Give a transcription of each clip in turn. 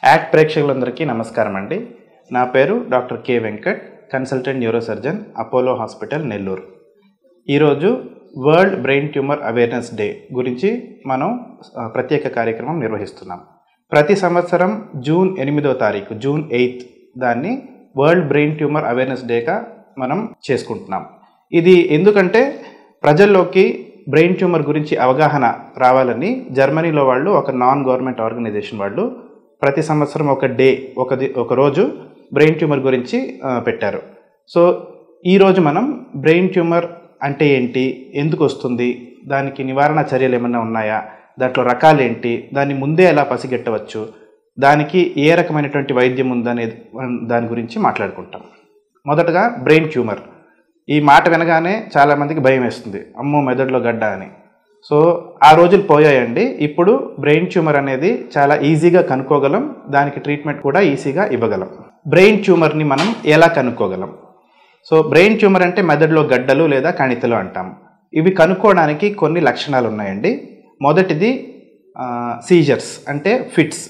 act ప్రేక్షకులందరికీ నమస్కారం అండి నా పేరు doctor K Venkat consultant neurosurgeon Apollo hospital Nellore ఈరోజు world brain tumour awareness day గురించి మనం ఆ, ప్రత్యేక కార్యక్రమం నిర్వహిస్తున్నాం ప్రతి సంవత్సరం జూన్ ఎనిమిదో తారీఖు జూన్ ఎయిత్ దాన్ని వరల్డ్ బ్రెయిన్ ట్యూమర్ అవేర్నెస్ డేగా మనం చేసుకుంటున్నాం ఇది ఎందుకంటే ప్రజల్లోకి బ్రెయిన్ ట్యూమర్ గురించి అవగాహన రావాలని జర్మనీలో వాళ్ళు ఒక నాన్ గవర్నమెంట్ ఆర్గనైజేషన్ వాళ్ళు ప్రతి సంవత్సరం ఒక డే ఒక ది- ఒక రోజు బ్రెయిన్ ట్యూమర్ గురించి ఆ, పెట్టారు సో ఈరోజు మనం బ్రెయిన్ ట్యూమర్ అంటే ఏంటి ఎందుకు వస్తుంది దానికి నివారణ చర్యలు ఏమైనా ఉన్నాయా దాంట్లో రకాలేంటి దాన్ని ముందే ఎలా పసిగట్టవచ్చు దానికి ఏ రకమైనటువంటి వైద్యం ఉందనేది మనం దాని గురించి మాట్లాడుకుంటాం మొదటగా బ్రెయిన్ ట్యూమర్ ఈ మాట వినగానే చాలామందికి భయం వేస్తుంది అమ్మో మెదడులో గడ్డ అని సో ఆ రోజులు పోయాయండి ఇప్పుడు బ్రెయిన్ ట్యూమర్ అనేది చాలా ఈజీగా కనుక్కోగలం దానికి ట్రీట్మెంట్ కూడా ఈజీగా ఇవ్వగలం బ్రెయిన్ ట్యూమర్ని మనం ఎలా కనుక్కోగలం సో బ్రెయిన్ ట్యూమర్ అంటే మెదడులో గడ్డలు లేదా కణితలు అంటాం ఇవి కనుక్కోవడానికి కొన్ని లక్షణాలు ఉన్నాయండి మొదటిది సీజర్స్ అంటే ఫిట్స్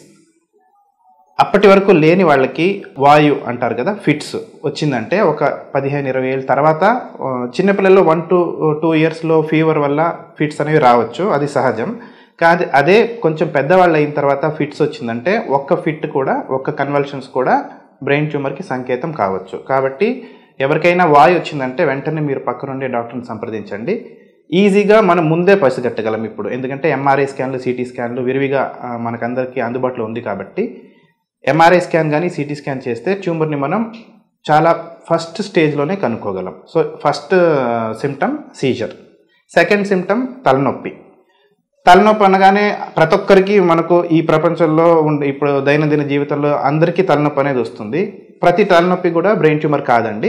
అప్పటి వరకు లేని వాళ్ళకి వాయు అంటారు కదా ఫిట్స్ వచ్చిందంటే ఒక పదిహేను ఇరవై ఏళ్ళ తర్వాత ఆ, చిన్నపిల్లల్లో వన్ టు టూ ఇయర్స్లో ఫీవర్ వల్ల ఫిట్స్ అనేవి రావచ్చు అది సహజం కానీ అదే కొంచెం పెద్దవాళ్ళు అయిన తర్వాత ఫిట్స్ వచ్చిందంటే ఒక్క ఫిట్ కూడా ఒక్క కన్వల్షన్స్ కూడా బ్రెయిన్ ట్యూమర్కి సంకేతం కావచ్చు కాబట్టి ఎవరికైనా వాయు వచ్చిందంటే వెంటనే మీరు పక్కనుండే డాక్టర్ని సంప్రదించండి ఈజీగా మనం ముందే పసిగట్టగలం ఇప్పుడు ఎందుకంటే ఎంఆర్ఐ స్కాన్లు సిటీ స్కాన్లు విరివిగా ఆ, మనకందరికీ అందుబాటులో ఉంది కాబట్టి ఎంఆర్ఐ స్కాన్ కానీ సిటీ స్కాన్ చేస్తే ట్యూమర్ని మనం చాలా ఫస్ట్ స్టేజ్లోనే కనుక్కోగలం so first symptom seizure second symptom తలనొప్పి తలనొప్పి అనగానే ప్రతి ఒక్కరికి మనకు ఈ ప్రపంచంలో ఉండే ఇప్పుడు దైనందిన జీవితంలో అందరికీ తలనొప్పి అనేది వస్తుంది ప్రతి తలనొప్పి కూడా బ్రెయిన్ ట్యూమర్ కాదండి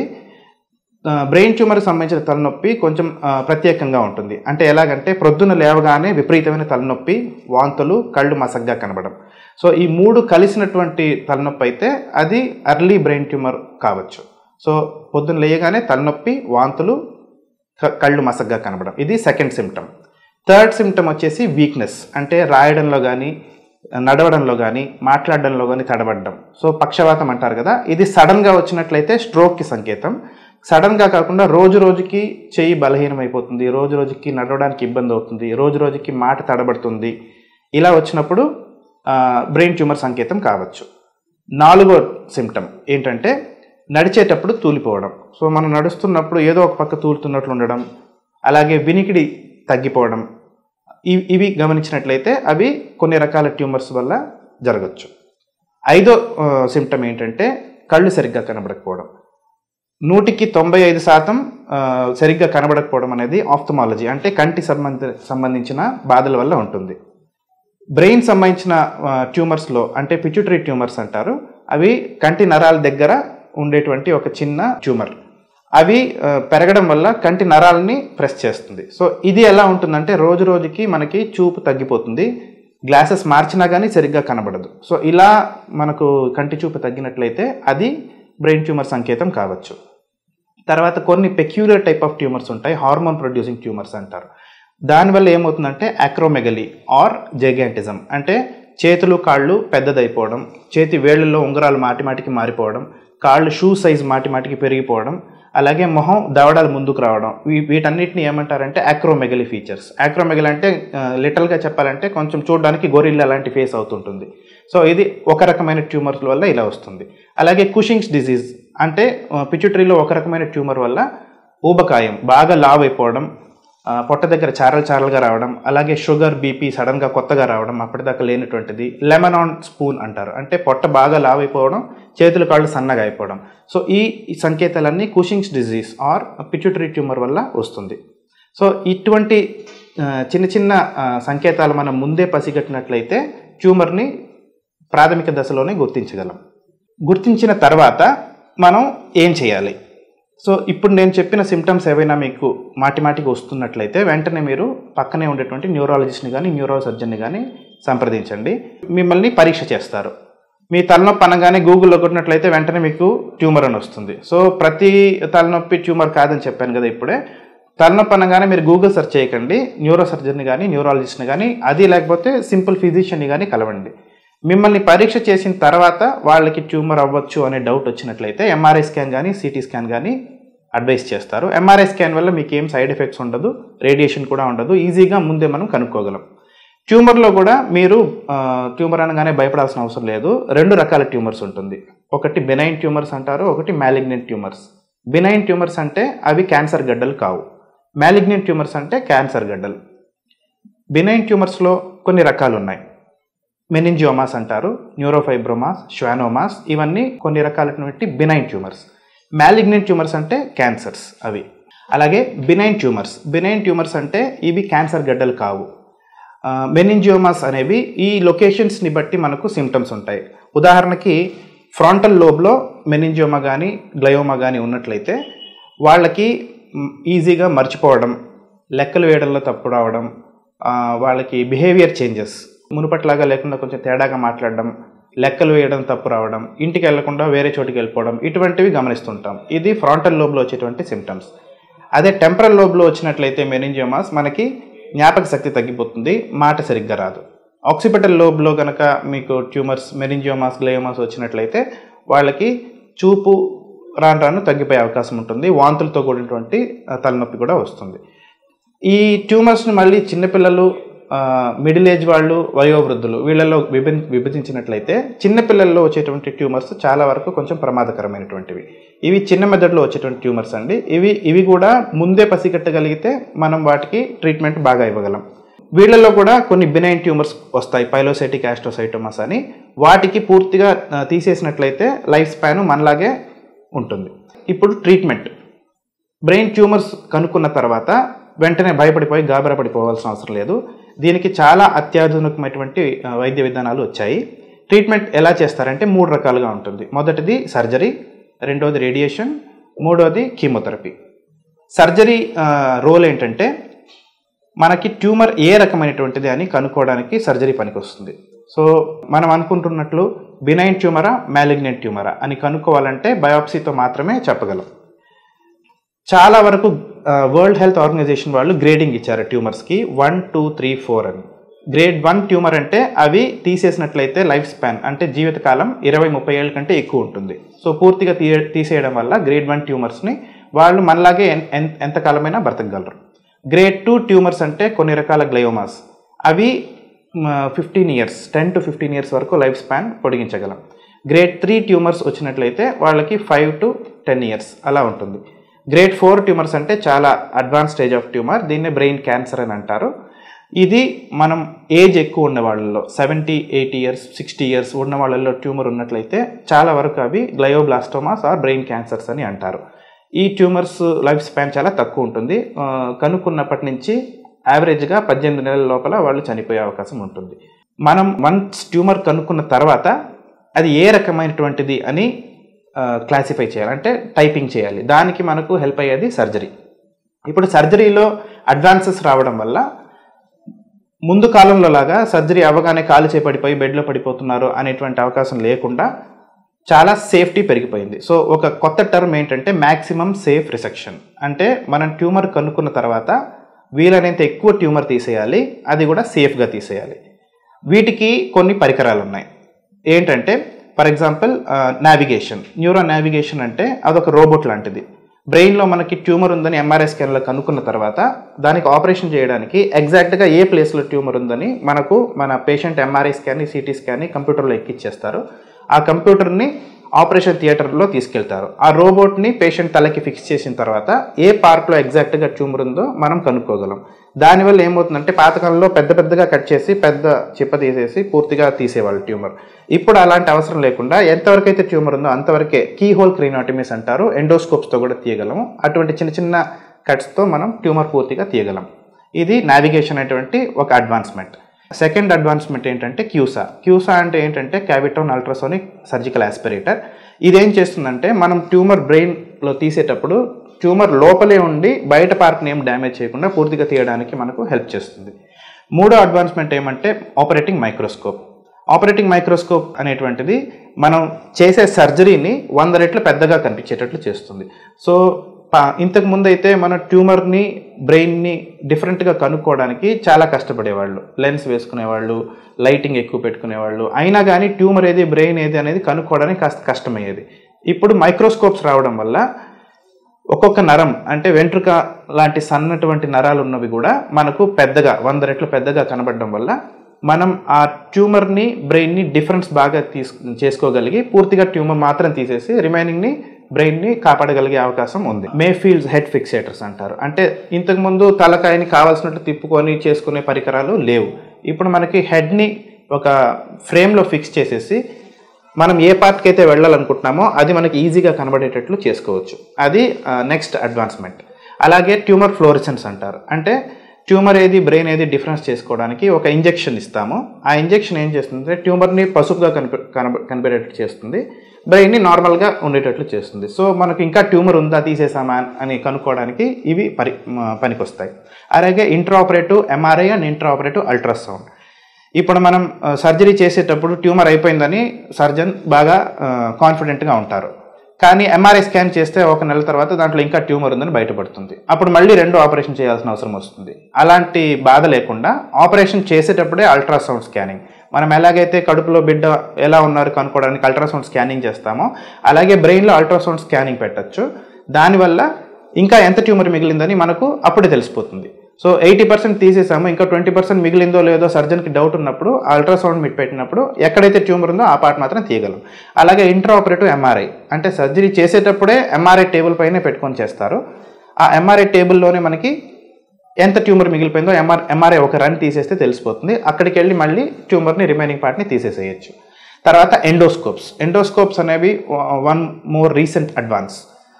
ఆ, బ్రెయిన్ ట్యూమర్కి సంబంధించిన తలనొప్పి కొంచెం ఆ, ప్రత్యేకంగా ఉంటుంది అంటే ఎలాగంటే ప్రొద్దున లేవగానే విపరీతమైన తలనొప్పి వాంతులు కళ్ళు మసగ్గా కనబడం సో ఈ మూడు కలిసినటువంటి తలనొప్పి అయితే అది అర్లీ బ్రెయిన్ ట్యూమర్ కావచ్చు సో పొద్దున లేయగానే తలనొప్పి వాంతులు క- కళ్ళు మసగ్గా కనబడం ఇది సెకండ్ సిమ్టమ్ థర్డ్ సిమ్టమ్ వచ్చేసి వీక్నెస్ అంటే రాయడంలో కానీ నడవడంలో కానీ మాట్లాడడంలో కానీ తడబడడం సో పక్షవాతం అంటారు కదా ఇది సడన్గా వచ్చినట్లయితే స్ట్రోక్కి సంకేతం సడన్గా కాకుండా రోజు రోజుకి చెయ్యి బలహీనమైపోతుంది రోజు రోజుకి నడవడానికి ఇబ్బంది అవుతుంది రోజు రోజుకి మాట తడబడుతుంది ఇలా వచ్చినప్పుడు బ్రెయిన్ ట్యూమర్ సంకేతం కావచ్చు నాలుగో సిమ్టమ్ ఏంటంటే నడిచేటప్పుడు తూలిపోవడం సో మనం నడుస్తున్నప్పుడు ఏదో ఒక పక్క తూలుతున్నట్లు ఉండడం అలాగే వినికిడి తగ్గిపోవడం ఇవి ఇవి గమనించినట్లయితే అవి కొన్ని రకాల ట్యూమర్స్ వల్ల జరగచ్చు ఐదో సిమ్టమ్ ఏంటంటే కళ్ళు సరిగ్గా కనబడకపోవడం నూటికి తొంభై ఐదు శాతం ఆ, సరిగ్గా కనబడకపోవడం అనేది ఆఫ్థమాలజీ అంటే కంటి సంబంధ సంబంధించిన బాధల వల్ల ఉంటుంది బ్రెయిన్ సంబంధించిన ఆ, ట్యూమర్స్లో అంటే పిచ్యుటరీ ట్యూమర్స్ అంటారు అవి కంటి నరాల దగ్గర ఉండేటువంటి ఒక చిన్న ట్యూమర్ అవి ఆ, పెరగడం వల్ల కంటి నరాలని ప్రెస్ చేస్తుంది సో ఇది ఎలా ఉంటుందంటే రోజు రోజుకి మనకి చూపు తగ్గిపోతుంది గ్లాసెస్ మార్చినా కానీ సరిగ్గా కనబడదు సో ఇలా మనకు కంటి చూపు తగ్గినట్లయితే అది బ్రెయిన్ ట్యూమర్ సంకేతం కావచ్చు తర్వాత కొన్ని పెక్యులర్ టైప్ ఆఫ్ ట్యూమర్స్ ఉంటాయి హార్మోన్ ప్రొడ్యూసింగ్ ట్యూమర్స్ అంటారు దానివల్ల ఏమవుతుందంటే అక్రోమెగలీ ఆర్ జైగాంటిజం అంటే చేతులు కాళ్ళు పెద్దదైపోవడం చేతి వేళ్ళల్లో ఉంగరాలు మాటి మాటికి మారిపోవడం కాళ్ళు షూ సైజ్ మాటి మాటికి పెరిగిపోవడం అలాగే మొహం దవడాలు ముందుకు రావడం వీ- వీటన్నిటిని ఏమంటారంటే అక్రోమెగలీ ఫీచర్స్ అక్రోమెగలీ అంటే లిటల్గా చెప్పాలంటే కొంచెం చూడడానికి గొరిల్లా లాంటి ఫేస్ అవుతుంటుంది సో ఇది ఒక రకమైన ట్యూమర్స్ వల్ల ఇలా వస్తుంది అలాగే కుషింగ్స్ డిజీజ్ అంటే పిచ్యుటరీలో ఒక రకమైన ట్యూమర్ వల్ల ఊబకాయం బాగా లావ్ అయిపోవడం ఆ, పొట్ట దగ్గర చారలు చారలుగా రావడం అలాగే షుగర్ బీపీ సడన్గా కొత్తగా రావడం అప్పటిదాకా లేనటువంటిది లెమన్ ఆన్ స్పూన్ అంటారు అంటే పొట్ట బాగా లావ్ అయిపోవడం చేతులు కాళ్ళు సన్నగా అయిపోవడం సో ఈ ఈ సంకేతాలన్నీ Cushing's disease or pituitary tumour వల్ల వస్తుంది సో ఇటువంటి ఆ, చిన్న చిన్న ఆ, సంకేతాలు మనం ముందే పసిగట్టినట్లయితే ట్యూమర్ని ప్రాథమిక దశలోనే గుర్తించగలం గుర్తించిన తర్వాత మనం ఏం చేయాలి సో ఇప్పుడు నేను చెప్పిన సిమ్టమ్స్ ఏవైనా మీకు మాటి మాటికి వస్తున్నట్లయితే వెంటనే మీరు పక్కనే ఉండేటువంటి న్యూరాలజిస్ట్ని కానీ న్యూరో సర్జన్ని కానీ సంప్రదించండి మిమ్మల్ని పరీక్ష చేస్తారు మీ తలనొప్పి అనగానే గూగుల్లో కొట్టినట్లయితే వెంటనే మీకు ట్యూమర్ అని వస్తుంది సో ప్రతి తలనొప్పి ట్యూమర్ కాదని చెప్పాను కదా ఇప్పుడే తలనొప్పి అనగానే మీరు గూగుల్ సెర్చ్ చేయకండి న్యూరో సర్జన్ని కానీ న్యూరాలజిస్ట్ని కానీ అది లేకపోతే సింపుల్ ఫిజిషియన్ని కానీ కలవండి మిమ్మల్ని పరీక్ష చేసిన తర్వాత వాళ్ళకి ట్యూమర్ అవ్వచ్చు అనే డౌట్ వచ్చినట్లయితే ఎంఆర్ఐ స్కాన్ కానీ సిటీ స్కాన్ కానీ అడ్వైస్ చేస్తారు ఎంఆర్ఐ స్కాన్ వల్ల మీకు ఏం సైడ్ ఎఫెక్ట్స్ ఉండదు రేడియేషన్ కూడా ఉండదు ఈజీగా ముందే మనం కనుక్కోగలం ట్యూమర్లో కూడా మీరు ఆ, ట్యూమర్ అనగానే భయపడాల్సిన అవసరం లేదు రెండు రకాల ట్యూమర్స్ ఉంటుంది ఒకటి బెనైన్ ట్యూమర్స్ అంటారు ఒకటి మ్యాలిగ్నెంట్ ట్యూమర్స్ బినైన్ ట్యూమర్స్ అంటే అవి క్యాన్సర్ గడ్డలు కావు మ్యాలిగ్నెంట్ ట్యూమర్స్ అంటే క్యాన్సర్ గడ్డలు బినైన్ ట్యూమర్స్లో కొన్ని రకాలు ఉన్నాయి మెనింజియోమాస్ అంటారు న్యూరోఫైబ్రోమాస్ శ్వానోమాస్ ఇవన్నీ కొన్ని రకాలైనటువంటి బినైన్ ట్యూమర్స్ మ్యాలిగ్నెంట్ ట్యూమర్స్ అంటే క్యాన్సర్స్ అవి అలాగే బినైన్ ట్యూమర్స్ బినైన్ ట్యూమర్స్ అంటే ఇవి క్యాన్సర్ గడ్డలు కావు మెనింజియోమాస్ అనేవి ఈ లొకేషన్స్ని బట్టి మనకు సిమ్టమ్స్ ఉంటాయి ఉదాహరణకి ఫ్రాంటల్ లోబ్లో మెనింజియోమా కానీ గ్లయోమా కానీ ఉన్నట్లయితే వాళ్ళకి మ్, ఈజీగా మర్చిపోవడం లెక్కలు వేయడంలో తప్పు రావడం ఆ, వాళ్ళకి బిహేవియర్ చేంజెస్ మునుపట్లాగా లేకుండా కొంచెం తేడాగా మాట్లాడడం లెక్కలు వేయడం తప్పు రావడం ఇంటికి వెళ్లకుండా వేరే చోటికి వెళ్ళిపోవడం ఇటువంటివి గమనిస్తుంటాం ఇది ఫ్రాంటల్ లోబ్లో వచ్చేటువంటి సిమ్టమ్స్ అదే టెంపరల్ లోబ్లో వచ్చినట్లయితే మెనింజియోమాస్ మనకి జ్ఞాపక శక్తి తగ్గిపోతుంది మాట సరిగ్గా రాదు ఆక్సిపిటల్ లోబ్లో కనుక మీకు ట్యూమర్స్ మెనింజియోమాస్ గ్లయోమాస్ వచ్చినట్లయితే వాళ్ళకి చూపు రాను రాను తగ్గిపోయే అవకాశం ఉంటుంది వాంతులతో కూడినటువంటి ఆ, తలనొప్పి కూడా వస్తుంది ఈ ట్యూమర్స్ని మళ్ళీ చిన్నపిల్లలు ఆ, మిడిల్ ఏజ్ వాళ్ళు వయోవృద్ధులు వీళ్ళలో విభ విభజించినట్లయితే చిన్నపిల్లల్లో వచ్చేటువంటి ట్యూమర్స్ చాలా వరకు కొంచెం ప్రమాదకరమైనటువంటివి ఇవి చిన్న మెదడులో వచ్చేటువంటి ట్యూమర్స్ అండి ఇవి ఇవి కూడా ముందే పసిగట్టగలిగితే మనం వాటికి ట్రీట్మెంట్ బాగా ఇవ్వగలం వీళ్ళల్లో కూడా కొన్ని బినైన్ ట్యూమర్స్ వస్తాయి పైలోసైటిక్ ఆస్ట్రోసైటోమస్ అని వాటికి పూర్తిగా ఆ, తీసేసినట్లయితే లైఫ్ స్పాన్ మనలాగే ఉంటుంది ఇప్పుడు ట్రీట్మెంట్ బ్రెయిన్ ట్యూమర్స్ కనుక్కున్న తర్వాత వెంటనే భయపడిపోయి గాబరా పడిపోవాల్సిన అవసరం లేదు దీనికి చాలా అత్యాధునికమైనటువంటి ఆ, వైద్య విధానాలు వచ్చాయి ట్రీట్మెంట్ ఎలా చేస్తారంటే మూడు రకాలుగా ఉంటుంది మొదటిది సర్జరీ రెండవది రేడియేషన్ మూడవది కీమోథెరపీ సర్జరీ ఆ, రోల్ ఏంటంటే మనకి ట్యూమర్ ఏ రకమైనటువంటిది అని కనుక్కోవడానికి సర్జరీ పనికొస్తుంది సో మనం అనుకుంటున్నట్లు బినైన్ ట్యూమరా మ్యాలిగ్నెంట్ ట్యూమరా అని కనుక్కోవాలంటే బయాప్సీతో మాత్రమే చెప్పగలం చాలా వరకు వరల్డ్ హెల్త్ ఆర్గనైజేషన్ వాళ్ళు గ్రేడింగ్ ఇచ్చారు ట్యూమర్స్కి వన్ టూ త్రీ ఫోర్ అని గ్రేడ్ వన్ ట్యూమర్ అంటే అవి తీసేసినట్లయితే లైఫ్ స్పాన్ అంటే జీవితకాలం ఇరవై ముప్పై ఏళ్ళ కంటే ఎక్కువ ఉంటుంది సో పూర్తిగా తీయ తీసేయడం వల్ల గ్రేడ్ వన్ ట్యూమర్స్ని వాళ్ళు మనలాగే ఎన్- ఎన్- ఎంతకాలమైనా బ్రతకగలరు గ్రేడ్ టూ ట్యూమర్స్ అంటే కొన్ని రకాల గ్లయోమాస్ అవి fifteen years ten to fifteen years వరకు లైఫ్ స్పాన్ పొడిగించగలం గ్రేడ్ త్రీ ట్యూమర్స్ వచ్చినట్లయితే వాళ్ళకి ఫైవ్ టు టెన్ ఇయర్స్ అలా ఉంటుంది గ్రేడ్ ఫోర్ ట్యూమర్స్ అంటే చాలా అడ్వాన్స్ స్టేజ్ ఆఫ్ ట్యూమర్ దీన్నే బ్రెయిన్ క్యాన్సర్ అని అంటారు ఇది మనం ఏజ్ ఎక్కువ ఉన్న వాళ్ళలో seventy eighty years sixty years ఉన్న వాళ్ళల్లో ట్యూమర్ ఉన్నట్లయితే చాలా వరకు అవి గ్లయోబ్లాస్టోమాస్ ఆర్ బ్రెయిన్ క్యాన్సర్స్ అని అంటారు ఈ ట్యూమర్స్ లైఫ్ స్పాన్ చాలా తక్కువ ఉంటుంది ఆ, కనుక్కున్నప్పటి నుంచి యావరేజ్గా పద్దెనిమిది నెలల లోపల వాళ్ళు చనిపోయే అవకాశం ఉంటుంది మనం వన్స్ ట్యూమర్ కనుక్కున్న తర్వాత అది ఏ రకమైనటువంటిది అని క్లాసిఫై చేయాలి అంటే టైపింగ్ చేయాలి దానికి మనకు హెల్ప్ అయ్యేది సర్జరీ ఇప్పుడు సర్జరీలో అడ్వాన్సెస్ రావడం వల్ల ముందు కాలంలో లాగా సర్జరీ అవ్వగానే కాలు చేపడిపోయి బెడ్లో పడిపోతున్నారు అనేటువంటి అవకాశం లేకుండా చాలా సేఫ్టీ పెరిగిపోయింది సో ఒక కొత్త టర్మ్ ఏంటంటే మ్యాక్సిమం సేఫ్ రిసెక్షన్ అంటే మనం ట్యూమర్ కనుక్కున్న తర్వాత వీలైనంత ఎక్కువ ట్యూమర్ తీసేయాలి అది కూడా సేఫ్గా తీసేయాలి వీటికి కొన్ని పరికరాలు ఉన్నాయి ఏంటంటే for example navigation neuro navigation అంటే అదొక రోబోట్ లాంటిది బ్రెయిన్లో మనకి ట్యూమర్ ఉందని ఎంఆర్ఐ స్కాన్లో కనుక్కున్న తర్వాత దానికి ఆపరేషన్ చేయడానికి ఎగ్జాక్ట్గా ఏ ప్లేస్లో ట్యూమర్ ఉందని మనకు మన పేషెంట్ ఎంఆర్ఐ స్కాన్ సిటీ స్కాన్ని కంప్యూటర్లో ఎక్కిచ్చేస్తారు ఆ కంప్యూటర్ని ఆపరేషన్ థియేటర్లో తీసుకెళ్తారు ఆ రోబోట్ని పేషెంట్ తలకి ఫిక్స్ చేసిన తర్వాత ఏ పార్ట్లో ఎగ్జాక్ట్గా ట్యూమర్ ఉందో మనం కనుక్కోగలం దానివల్ల ఏమవుతుందంటే పాతకాలంలో పెద్ద పెద్దగా కట్ చేసి పెద్ద చిప్ప తీసేసి పూర్తిగా తీసేవాళ్ళు ట్యూమర్ ఇప్పుడు అలాంటి అవసరం లేకుండా ఎంతవరకు అయితే ట్యూమర్ ఉందో అంతవరకే కీ హోల్ క్రీనాటమీస్ అంటారు ఎండోస్కోప్స్తో కూడా తీయగలము అటువంటి చిన్న చిన్న కట్స్తో మనం ట్యూమర్ పూర్తిగా తీయగలం ఇది నావిగేషన్ అటువంటి ఒక అడ్వాన్స్మెంట్ సెకండ్ అడ్వాన్స్మెంట్ ఏంటంటే క్యూసా క్యూసా అంటే ఏంటంటే క్యావిటోన్ అల్ట్రాసోనిక్ సర్జికల్ ఆస్పిరేటర్ ఇదేం చేస్తుందంటే మనం ట్యూమర్ బ్రెయిన్లో తీసేటప్పుడు ట్యూమర్ లోపలే ఉండి బయట పార్ట్ని ఏం డ్యామేజ్ చేయకుండా పూర్తిగా తీయడానికి మనకు హెల్ప్ చేస్తుంది మూడో అడ్వాన్స్మెంట్ ఏమంటే ఆపరేటింగ్ మైక్రోస్కోప్ ఆపరేటింగ్ మైక్రోస్కోప్ అనేటువంటిది మనం చేసే సర్జరీని వంద రెట్లు పెద్దగా కనిపించేటట్లు చేస్తుంది సో ప- ఇంతకు ముందు అయితే మన ట్యూమర్ని బ్రెయిన్ని డిఫరెంట్గా కనుక్కోవడానికి చాలా కష్టపడేవాళ్ళు లెన్స్ వేసుకునేవాళ్ళు లైటింగ్ ఎక్కువ పెట్టుకునేవాళ్ళు అయినా కానీ ట్యూమర్ ఏది బ్రెయిన్ ఏది అనేది కనుక్కోవడానికి కాస్త కష్టమయ్యేది ఇప్పుడు మైక్రోస్కోప్స్ రావడం వల్ల ఒక్కొక్క నరం అంటే వెంట్రుక లాంటి సన్నటువంటి నరాలు ఉన్నవి కూడా మనకు పెద్దగా వంద రెట్లు పెద్దగా కనబడడం వల్ల మనం ఆ ట్యూమర్ని బ్రెయిన్ని డిఫరెన్స్ బాగా తీసు చేసుకోగలిగి పూర్తిగా ట్యూమర్ మాత్రం తీసేసి రిమైనింగ్ని బ్రెయిన్ని కాపాడగలిగే అవకాశం ఉంది మేఫీల్డ్స్ హెడ్ ఫిక్సేటర్స్ అంటారు అంటే ఇంతకుముందు తలకాయని కావాల్సినట్టు తిప్పుకొని చేసుకునే పరికరాలు లేవు ఇప్పుడు మనకి హెడ్ని ఒక ఫ్రేమ్లో ఫిక్స్ చేసేసి మనం ఏ పార్ట్కి అయితే వెళ్ళాలనుకుంటున్నామో అది మనకి ఈజీగా కనబడేటట్లు చేసుకోవచ్చు అది నెక్స్ట్ అడ్వాన్స్మెంట్ అలాగే ట్యూమర్ ఫ్లోరిసెన్స్ అంటారు అంటే ట్యూమర్ ఏది బ్రెయిన్ ఏది డిఫరెన్స్ చేసుకోవడానికి ఒక ఇంజెక్షన్ ఇస్తాము ఆ ఇంజెక్షన్ ఏం చేస్తుంది ట్యూమర్ని పసుపుగా కనిపి కనబ కనిపెట్టేటట్టు చేస్తుంది బ్రెయిన్ని నార్మల్గా ఉండేటట్లు చేస్తుంది సో మనకు ఇంకా ట్యూమర్ ఉందా తీసేసామా అని కనుక్కోవడానికి ఇవి పరి పనికొస్తాయి అలాగే intraoperative MRI and intraoperative ultrasound ఇప్పుడు మనం సర్జరీ చేసేటప్పుడు ట్యూమర్ అయిపోయిందని సర్జన్ బాగా కాన్ఫిడెంట్గా ఉంటారు కానీ ఎంఆర్ఐ స్కాన్ చేస్తే ఒక నెల తర్వాత దాంట్లో ఇంకా ట్యూమర్ ఉందని బయటపడుతుంది అప్పుడు మళ్ళీ రెండు ఆపరేషన్ చేయాల్సిన అవసరం వస్తుంది అలాంటి బాధ లేకుండా ఆపరేషన్ చేసేటప్పుడే అల్ట్రాసౌండ్ స్కానింగ్ మనం ఎలాగైతే కడుపులో బిడ్డ ఎలా ఉన్నారు కనుక్కోవడానికి అల్ట్రాసౌండ్ స్కానింగ్ చేస్తామో అలాగే బ్రెయిన్లో అల్ట్రాసౌండ్ స్కానింగ్ పెట్టచ్చు దానివల్ల ఇంకా ఎంత ట్యూమర్ మిగిలిందని మనకు అప్పుడే తెలిసిపోతుంది సో ఎయిటీ పర్సెంట్ తీసేసాము ఇంకా ట్వంటీ పర్సెంట్ మిగిలిందో లేదో సర్జన్కి డౌట్ ఉన్నప్పుడు అల్ట్రాసౌండ్ మిట్ పెట్టినప్పుడు ఎక్కడైతే ట్యూమర్ ఉందో ఆ పార్ట్ మాత్రం తీయగలం అలాగే ఇంట్రా ఆపరేటివ్ ఎంఆర్ఐ అంటే సర్జరీ చేసేటప్పుడే ఎంఆర్ఐ టేబుల్ పైనే పెట్టుకొని చేస్తారు ఆ ఎంఆర్ఐ టేబుల్లోనే మనకి ఎంత ట్యూమర్ మిగిలిపోయిందో ఎంఆర్ ఎంఆర్ఐ ఒక రన్ తీసేస్తే తెలిసిపోతుంది అక్కడికి వెళ్ళి మళ్ళీ ట్యూమర్ని రిమైనింగ్ పార్ట్ని తీసేసేయచ్చు తర్వాత ఎండోస్కోప్స్ ఎండోస్కోప్స్ అనేవి వన్ మోర్ రీసెంట్ అడ్వాన్స్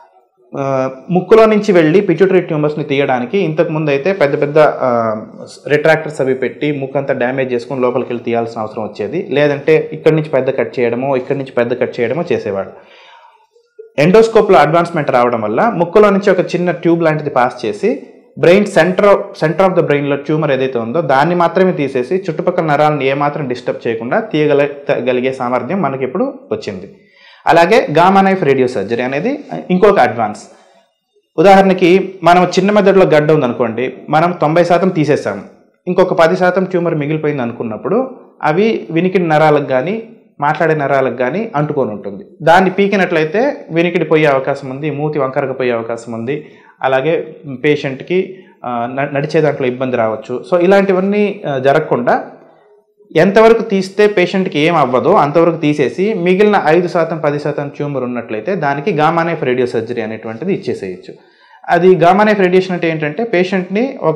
ముక్కులో నుంచి వెళ్ళి పిట్యూటరీ ట్యూమర్స్ని తీయడానికి ఇంతకు ముందు అయితే పెద్ద పెద్ద రిట్రాక్టర్స్ అవి పెట్టి ముక్కు అంతా డ్యామేజ్ చేసుకుని లోపలికి వెళ్ళి తీయాల్సిన అవసరం వచ్చేది లేదంటే ఇక్కడి నుంచి పెద్ద కట్ చేయడమో ఇక్కడి నుంచి పెద్ద కట్ చేయడమో చేసేవాడు ఎండోస్కోప్లో అడ్వాన్స్మెంట్ రావడం వల్ల ముక్కులో నుంచి ఒక చిన్న ట్యూబ్ లాంటిది పాస్ చేసి brain centre centre of the బ్రెయిన్లో ట్యూమర్ ఏదైతే ఉందో దాన్ని మాత్రమే తీసేసి చుట్టుపక్కల నరాలను ఏమాత్రం డిస్టర్బ్ చేయకుండా తీయగలిగే సామర్థ్యం మనకి ఇప్పుడు వచ్చింది అలాగే గామా నైఫ్ రేడియో సర్జరీ అనేది ఇంకొక అడ్వాన్స్ ఉదాహరణకి మనం చిన్న మెదడులో గడ్డ ఉందనుకోండి మనం తొంభై శాతం తీసేసాము ఇంకొక పది శాతం ట్యూమర్ మిగిలిపోయింది అనుకున్నప్పుడు అవి వినికిడి నరాలకు కానీ మాట్లాడే నరాలకు కానీ అంటుకొని ఉంటుంది దాన్ని పీకినట్లయితే వినికిడి పోయే అవకాశం ఉంది మూతి వంకరకు పోయే అవకాశం ఉంది అలాగే పేషెంట్కి నడిచే దాంట్లో ఇబ్బంది రావచ్చు సో ఇలాంటివన్నీ జరగకుండా ఎంతవరకు తీస్తే పేషెంట్కి ఏం అవ్వదో అంతవరకు తీసేసి మిగిలిన ఐదు శాతం పది శాతం ట్యూమర్ ఉన్నట్లయితే దానికి గామానైఫ్ రేడియో సర్జరీ అనేటువంటిది ఇచ్చేసేయచ్చు అది గామానైఫ్ రేడియేషన్ అంటే ఏంటంటే పేషెంట్ని ఒక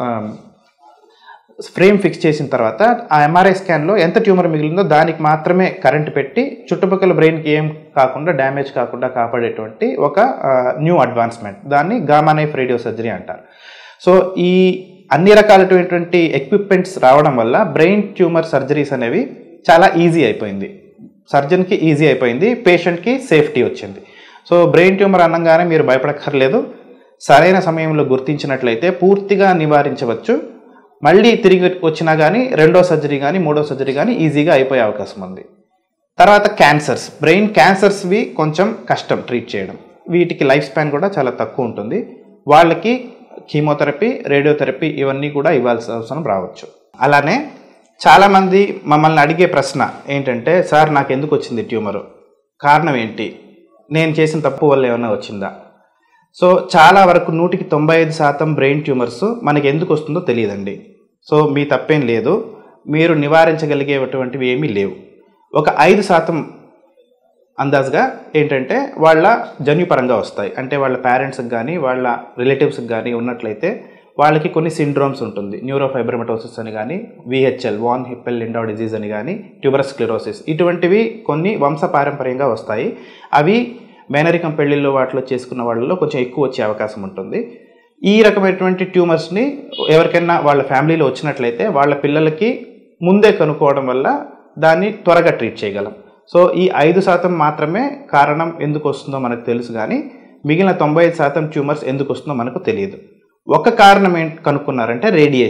ఫ్రేమ్ ఫిక్స్ చేసిన తర్వాత ఆ ఎంఆర్ఐ స్కాన్లో ఎంత ట్యూమర్ మిగిలిందో దానికి మాత్రమే కరెంట్ పెట్టి చుట్టుపక్కల బ్రెయిన్కి ఏం కాకుండా డ్యామేజ్ కాకుండా కాపాడేటువంటి ఒక న్యూ అడ్వాన్స్మెంట్ దాన్ని గామానైఫ్ రేడియో సర్జరీ అంటారు సో ఈ అన్ని రకాలైనటువంటి ఎక్విప్మెంట్స్ రావడం వల్ల బ్రెయిన్ ట్యూమర్ సర్జరీస్ అనేవి చాలా ఈజీ అయిపోయింది సర్జన్కి ఈజీ అయిపోయింది పేషెంట్కి సేఫ్టీ వచ్చింది సో బ్రెయిన్ ట్యూమర్ అనగానే మీరు భయపడక్కర్లేదు సరైన సమయంలో గుర్తించినట్లయితే పూర్తిగా నివారించవచ్చు మళ్ళీ తిరిగి వచ్చినా కానీ రెండో సర్జరీ కానీ మూడో సర్జరీ కానీ ఈజీగా అయిపోయే అవకాశం ఉంది తర్వాత క్యాన్సర్స్ బ్రెయిన్ క్యాన్సర్స్వి కొంచెం కష్టం ట్రీట్ చేయడం వీటికి లైఫ్ స్పాన్ కూడా చాలా తక్కువ ఉంటుంది వాళ్ళకి కీమోథెరపీ రేడియోథెరపీ ఇవన్నీ కూడా ఇవ్వాల్సిన అవసరం రావచ్చు అలానే చాలామంది మమ్మల్ని అడిగే ప్రశ్న ఏంటంటే సార్ నాకు ఎందుకు వచ్చింది ట్యూమర్ కారణం ఏంటి నేను చేసిన తప్పు వల్ల ఏమైనా వచ్చిందా సో చాలా వరకు నూటికి తొంభై ఐదు శాతం బ్రెయిన్ ట్యూమర్స్ మనకి ఎందుకు వస్తుందో తెలియదండి సో మీ తప్పేం లేదు మీరు నివారించగలిగేటువంటివి ఏమీ లేవు ఒక ఐదు శాతం అందాజుగా ఏంటంటే వాళ్ళ జన్యుపరంగా వస్తాయి అంటే వాళ్ళ పేరెంట్స్కి కానీ వాళ్ళ రిలేటివ్స్కి కానీ ఉన్నట్లయితే వాళ్ళకి కొన్ని సిండ్రోమ్స్ ఉంటుంది న్యూరోఫైబ్రమటోసిస్ అని కానీ VHL von Hippel Lindau disease అని కానీ ట్యూబరస్ స్క్లిరోసిస్ ఇటువంటివి కొన్ని వంశపారంపర్యంగా వస్తాయి అవి మేనరికం పెళ్లిళ్ళు వాటిలో చేసుకున్న వాళ్ళలో కొంచెం ఎక్కువ వచ్చే అవకాశం ఉంటుంది ఈ రకమైనటువంటి ట్యూమర్స్ని ఎవరికైనా వాళ్ళ ఫ్యామిలీలో వచ్చినట్లయితే వాళ్ళ పిల్లలకి ముందే కనుక్కోవడం వల్ల దాన్ని త్వరగా ట్రీట్ చేయగలం సో ఈ ఐదు శాతం మాత్రమే కారణం ఎందుకు వస్తుందో మనకు తెలుసు కానీ మిగిలిన తొంభై ఐదు శాతం ట్యూమర్స్ ఎందుకు వస్తుందో మనకు తెలియదు ఒక కారణం ఏంటి కనుక్కున్నారంటే రేడియేషన్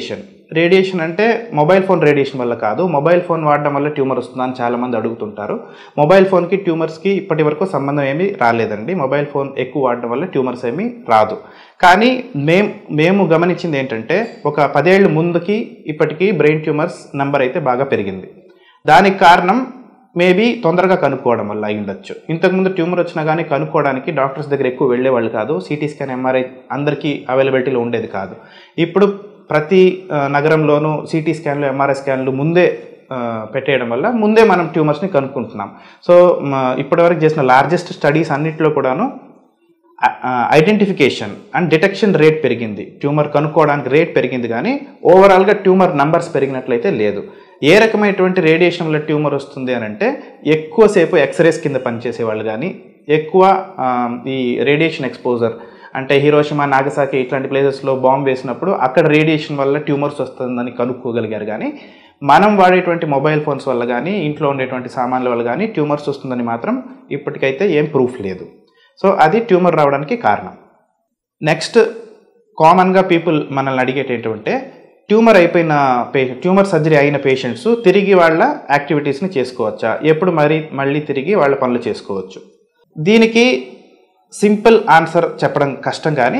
రేడియేషన్ అంటే మొబైల్ ఫోన్ రేడియేషన్ వల్ల కాదు మొబైల్ ఫోన్ వాడడం వల్ల ట్యూమర్ వస్తుందని చాలామంది అడుగుతుంటారు మొబైల్ ఫోన్కి ట్యూమర్స్కి ఇప్పటి వరకు సంబంధం ఏమీ రాలేదండి మొబైల్ ఫోన్ ఎక్కువ వాడడం వల్ల ట్యూమర్స్ ఏమీ రాదు కానీ మేము మేము గమనించింది ఏంటంటే ఒక పదేళ్ళు ముందుకి ఇప్పటికీ బ్రెయిన్ ట్యూమర్స్ నంబర్ అయితే బాగా పెరిగింది దానికి కారణం మేబీ తొందరగా కనుక్కోవడం వల్ల అయి ఉండొచ్చు ఇంతకుముందు ట్యూమర్ వచ్చినా కానీ కనుక్కోవడానికి డాక్టర్స్ దగ్గర ఎక్కువ వెళ్ళేవాళ్ళు కాదు సిటీ స్కాన్ ఎంఆర్ఐ అందరికీ అవైలబిలిటీలో ఉండేది కాదు ఇప్పుడు ప్రతి ఆ, నగరంలోనూ సిటీ స్కాన్లు ఎంఆర్ఐ స్కాన్లు ముందే ఆ, పెట్టేయడం వల్ల ముందే మనం ట్యూమర్స్ని కనుక్కుంటున్నాం సో మ- ఇప్పటివరకు చేసిన లార్జెస్ట్ స్టడీస్ అన్నిట్లో కూడాను ఐడెంటిఫికేషన్ అండ్ డిటెక్షన్ రేట్ పెరిగింది ట్యూమర్ కనుక్కోవడానికి రేట్ పెరిగింది కానీ ఓవరాల్గా ట్యూమర్ నంబర్స్ పెరిగినట్లయితే లేదు ఏ రకమైనటువంటి రేడియేషన్ వల్ల ట్యూమర్ వస్తుంది అని అంటే ఎక్కువసేపు ఎక్స్రేస్ కింద పనిచేసే వాళ్ళు కానీ ఎక్కువ ఆ, ఈ రేడియేషన్ ఎక్స్పోజర్ అంటే హీరోషిమా నాగసాకి ఇట్లాంటి ప్లేసెస్లో బాంబ్ వేసినప్పుడు అక్కడ రేడియేషన్ వల్ల ట్యూమర్స్ వస్తుందని కనుక్కోగలిగారు కానీ మనం వాడేటువంటి మొబైల్ ఫోన్స్ వల్ల కానీ ఇంట్లో ఉండేటువంటి సామాన్ల వల్ల కానీ ట్యూమర్స్ వస్తుందని మాత్రం ఇప్పటికైతే ఏం ప్రూఫ్ లేదు సో అది ట్యూమర్ రావడానికి కారణం నెక్స్ట్ కామన్గా పీపుల్ మనల్ని అడిగేటి ఏంటంటే ట్యూమర్ అయిపోయిన పేషెంట్ ట్యూమర్ సర్జరీ అయిన పేషెంట్స్ తిరిగి వాళ్ళ యాక్టివిటీస్ని చేసుకోవచ్చా ఎప్పుడు మరి మళ్ళీ తిరిగి వాళ్ళ పనులు చేసుకోవచ్చు దీనికి సింపుల్ ఆన్సర్ చెప్పడం కష్టం కానీ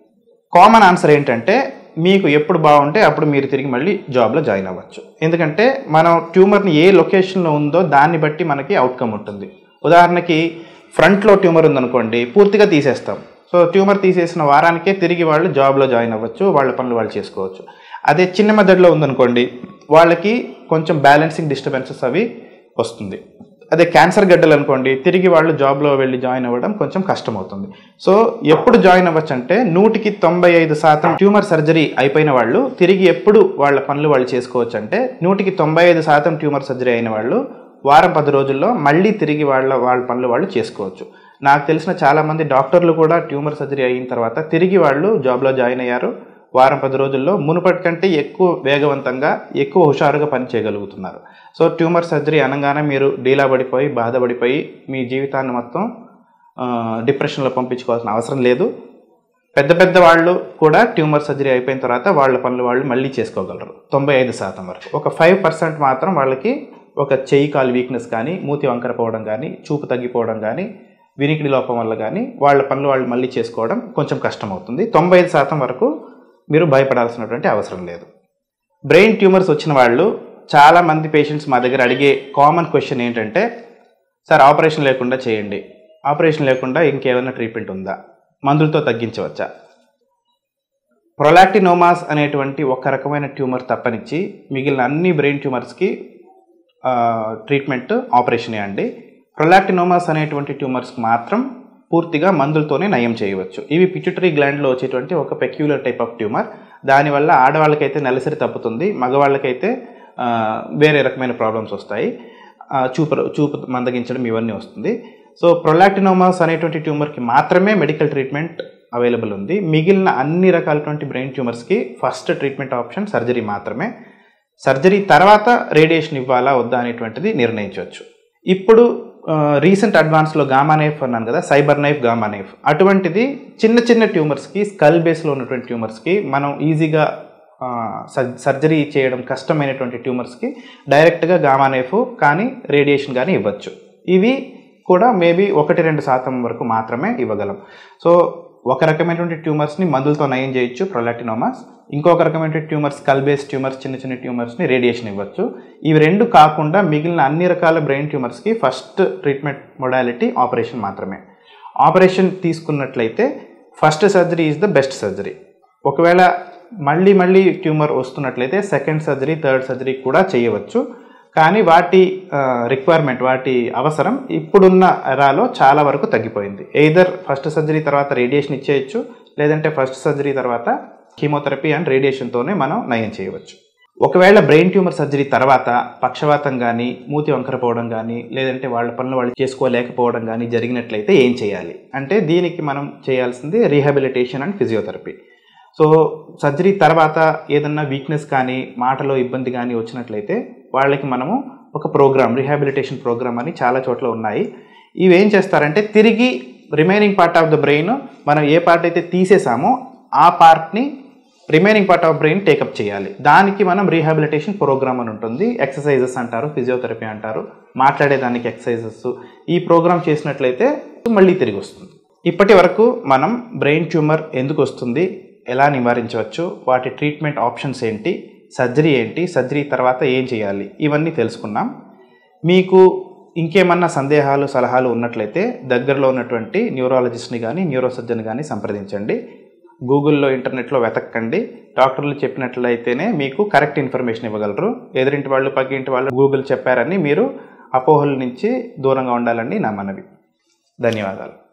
కామన్ ఆన్సర్ ఏంటంటే మీకు ఎప్పుడు బాగుంటే అప్పుడు మీరు తిరిగి మళ్ళీ జాబ్లో జాయిన్ అవ్వచ్చు ఎందుకంటే మనం ట్యూమర్ని ఏ లొకేషన్లో ఉందో దాన్ని బట్టి మనకి అవుట్కమ్ ఉంటుంది ఉదాహరణకి ఫ్రంట్లో ట్యూమర్ ఉందనుకోండి పూర్తిగా తీసేస్తాం సో ట్యూమర్ తీసేసిన వారానికే తిరిగి వాళ్ళు జాబ్లో జాయిన్ అవ్వచ్చు వాళ్ళ పనులు వాళ్ళు చేసుకోవచ్చు అదే చిన్న మెదడులో ఉందనుకోండి వాళ్ళకి కొంచెం బ్యాలెన్సింగ్ డిస్టర్బెన్సెస్ అవి వస్తుంది అదే క్యాన్సర్ గడ్డలు అనుకోండి తిరిగి వాళ్ళు జాబ్లో వెళ్ళి జాయిన్ అవ్వడం కొంచెం కష్టం అవుతుంది సో ఎప్పుడు జాయిన్ అవ్వచ్చు అంటే నూటికి తొంభై ఐదు శాతం ట్యూమర్ సర్జరీ అయిపోయిన వాళ్ళు తిరిగి ఎప్పుడు వాళ్ళ పనులు వాళ్ళు చేసుకోవచ్చు అంటే నూటికి తొంభై ఐదు శాతం ట్యూమర్ సర్జరీ అయిన వాళ్ళు వారం పది రోజుల్లో మళ్ళీ తిరిగి వాళ్ళ వాళ్ళ పనులు వాళ్ళు చేసుకోవచ్చు నాకు తెలిసిన చాలామంది డాక్టర్లు కూడా ట్యూమర్ సర్జరీ అయిన తర్వాత తిరిగి వాళ్ళు జాబ్లో జాయిన్ అయ్యారు వారం పది రోజుల్లో మునుపటి కంటే ఎక్కువ వేగవంతంగా ఎక్కువ హుషారుగా పనిచేయగలుగుతున్నారు సో ట్యూమర్ సర్జరీ అనగానే మీరు డీలా పడిపోయి బాధపడిపోయి మీ జీవితాన్ని మొత్తం ఆ, డిప్రెషన్లో పంపించుకోవాల్సిన అవసరం లేదు పెద్ద పెద్ద వాళ్ళు కూడా ట్యూమర్ సర్జరీ అయిపోయిన తర్వాత వాళ్ళ పనులు వాళ్ళు మళ్ళీ చేసుకోగలరు తొంభై ఐదు శాతం వరకు ఒక ఫైవ్ పర్సెంట్ మాత్రం వాళ్ళకి ఒక చెయ్యి కాలు వీక్నెస్ కానీ మూతి వంకరపోవడం కానీ చూపు తగ్గిపోవడం కానీ వినికిడి లోపం వల్ల కానీ వాళ్ళ పనులు వాళ్ళు మళ్ళీ చేసుకోవడం కొంచెం కష్టం అవుతుంది తొంభై ఐదు శాతం వరకు మీరు భయపడాల్సినటువంటి అవసరం లేదు బ్రెయిన్ ట్యూమర్స్ వచ్చిన వాళ్ళు చాలా మంది పేషెంట్స్ మా దగ్గర అడిగే కామన్ క్వశ్చన్ ఏంటంటే సార్ ఆపరేషన్ లేకుండా చేయండి ఆపరేషన్ లేకుండా ఇంకేమైనా ట్రీట్మెంట్ ఉందా మందులతో తగ్గించవచ్చా ప్రొలాక్టినోమాస్ అనేటువంటి ఒక రకమైన ట్యూమర్ తప్పనిచ్చి మిగిలిన అన్ని బ్రెయిన్ ట్యూమర్స్కి ట్రీట్మెంట్ ఆపరేషనే అండి ప్రొలాక్టినోమాస్ అనేటువంటి ట్యూమర్స్కి మాత్రం పూర్తిగా మందులతోనే నయం చేయవచ్చు ఇవి పిట్యూటరీ గ్లాండ్లో వచ్చేటువంటి ఒక పెక్యులర్ టైప్ ఆఫ్ ట్యూమర్ దానివల్ల ఆడవాళ్ళకైతే నెలసరి తప్పుతుంది మగవాళ్ళకైతే ఆ, వేరే రకమైన ప్రాబ్లమ్స్ వస్తాయి ఆ, చూపు చూపు మందగించడం ఇవన్నీ వస్తుంది సో ప్రొలాక్టినోమాస్ అనేటువంటి ట్యూమర్కి మాత్రమే మెడికల్ ట్రీట్మెంట్ అవైలబుల్ ఉంది మిగిలిన అన్ని రకాలటువంటి బ్రెయిన్ ట్యూమర్స్కి ఫస్ట్ ట్రీట్మెంట్ ఆప్షన్ సర్జరీ మాత్రమే సర్జరీ తర్వాత రేడియేషన్ ఇవ్వాలా వద్దా అనేటువంటిది నిర్ణయించవచ్చు ఇప్పుడు రీసెంట్ అడ్వాన్స్లో గామా నైఫ్ అన్నాను కదా సైబర్ నైఫ్ గామా నైఫ్ అటువంటిది చిన్న చిన్న ట్యూమర్స్కి స్కల్ బేస్లో ఉన్నటువంటి ట్యూమర్స్కి మనం ఈజీగా ఆ, సర్- సర్జరీ చేయడం కష్టమైనటువంటి ట్యూమర్స్కి డైరెక్ట్గా గామా నైఫ్ కానీ రేడియేషన్ కానీ ఇవ్వచ్చు ఇవి కూడా మేబీ ఒకటి రెండు శాతం వరకు మాత్రమే ఇవ్వగలం సో ఒక రకమైనటువంటి ట్యూమర్స్ని మందులతో నయం చేయొచ్చు ప్రొలాక్టినోమాస్ ఇంకొక రకమైనటువంటి ట్యూమర్స్ కల్బేస్ ట్యూమర్స్ చిన్న చిన్న ట్యూమర్స్ని రేడియేషన్ ఇవ్వచ్చు ఇవి రెండు కాకుండా మిగిలిన అన్ని రకాల బ్రెయిన్ ట్యూమర్స్కి ఫస్ట్ ట్రీట్మెంట్ మొడాలిటీ ఆపరేషన్ మాత్రమే ఆపరేషన్ తీసుకున్నట్లయితే first surgery is the best surgery ఒకవేళ మళ్ళీ మళ్ళీ ట్యూమర్ వస్తున్నట్లయితే సెకండ్ సర్జరీ థర్డ్ సర్జరీ కూడా చేయవచ్చు కానీ వాటి రిక్వైర్మెంట్ వాటి అవసరం ఇప్పుడున్న ఎరాలో చాలా వరకు తగ్గిపోయింది ఎయిదర్ ఫస్ట్ సర్జరీ తర్వాత రేడియేషన్ ఇచ్చేయచ్చు లేదంటే ఫస్ట్ సర్జరీ తర్వాత కీమోథెరపీ అండ్ రేడియేషన్తోనే మనం నయం చేయవచ్చు ఒకవేళ బ్రెయిన్ ట్యూమర్ సర్జరీ తర్వాత పక్షవాతం కానీ మూతి వంకరపోవడం కానీ లేదంటే వాళ్ళ పనులు వాళ్ళు చేసుకోలేకపోవడం కానీ జరిగినట్లయితే ఏం చేయాలి అంటే దీనికి మనం చేయాల్సింది rehabilitation and physiotherapy so surgery తర్వాత ఏదన్నా వీక్నెస్ కానీ మాటలో ఇబ్బంది కానీ వచ్చినట్లయితే వాళ్ళకి మనము ఒక ప్రోగ్రామ్ రీహాబిలిటేషన్ ప్రోగ్రామ్ అని చాలా చోట్ల ఉన్నాయి ఇవి ఏం చేస్తారంటే తిరిగి remaining part of the brain మనం ఏ పార్ట్ అయితే తీసేసామో ఆ పార్ట్ని remaining part of brain take up చేయాలి దానికి మనం రీహాబిలిటేషన్ ప్రోగ్రామ్ అని ఉంటుంది ఎక్సర్సైజెస్ అంటారు ఫిజియోథెరపీ అంటారు మాట్లాడేదానికి ఎక్సర్సైజెస్ ఈ ప్రోగ్రామ్ చేసినట్లయితే మళ్ళీ తిరిగి వస్తుంది ఇప్పటి వరకు మనం బ్రెయిన్ ట్యూమర్ ఎందుకు వస్తుంది ఎలా నివారించవచ్చు వాటి ట్రీట్మెంట్ ఆప్షన్స్ ఏంటి సర్జరీ ఏంటి సర్జరీ తర్వాత ఏం చేయాలి ఇవన్నీ తెలుసుకున్నాం మీకు ఇంకేమన్నా సందేహాలు సలహాలు ఉన్నట్లయితే దగ్గరలో ఉన్నటువంటి న్యూరాలజిస్ట్ని కానీ న్యూరోసర్జన్ కానీ సంప్రదించండి గూగుల్లో ఇంటర్నెట్లో వెతకండి డాక్టర్లు చెప్పినట్లయితేనే మీకు కరెక్ట్ ఇన్ఫర్మేషన్ ఇవ్వగలరు ఎదురింటి వాళ్ళు పక్కింటి వాళ్ళు గూగుల్ చెప్పారని మీరు అపోహల నుంచి దూరంగా ఉండాలని నా మనవి ధన్యవాదాలు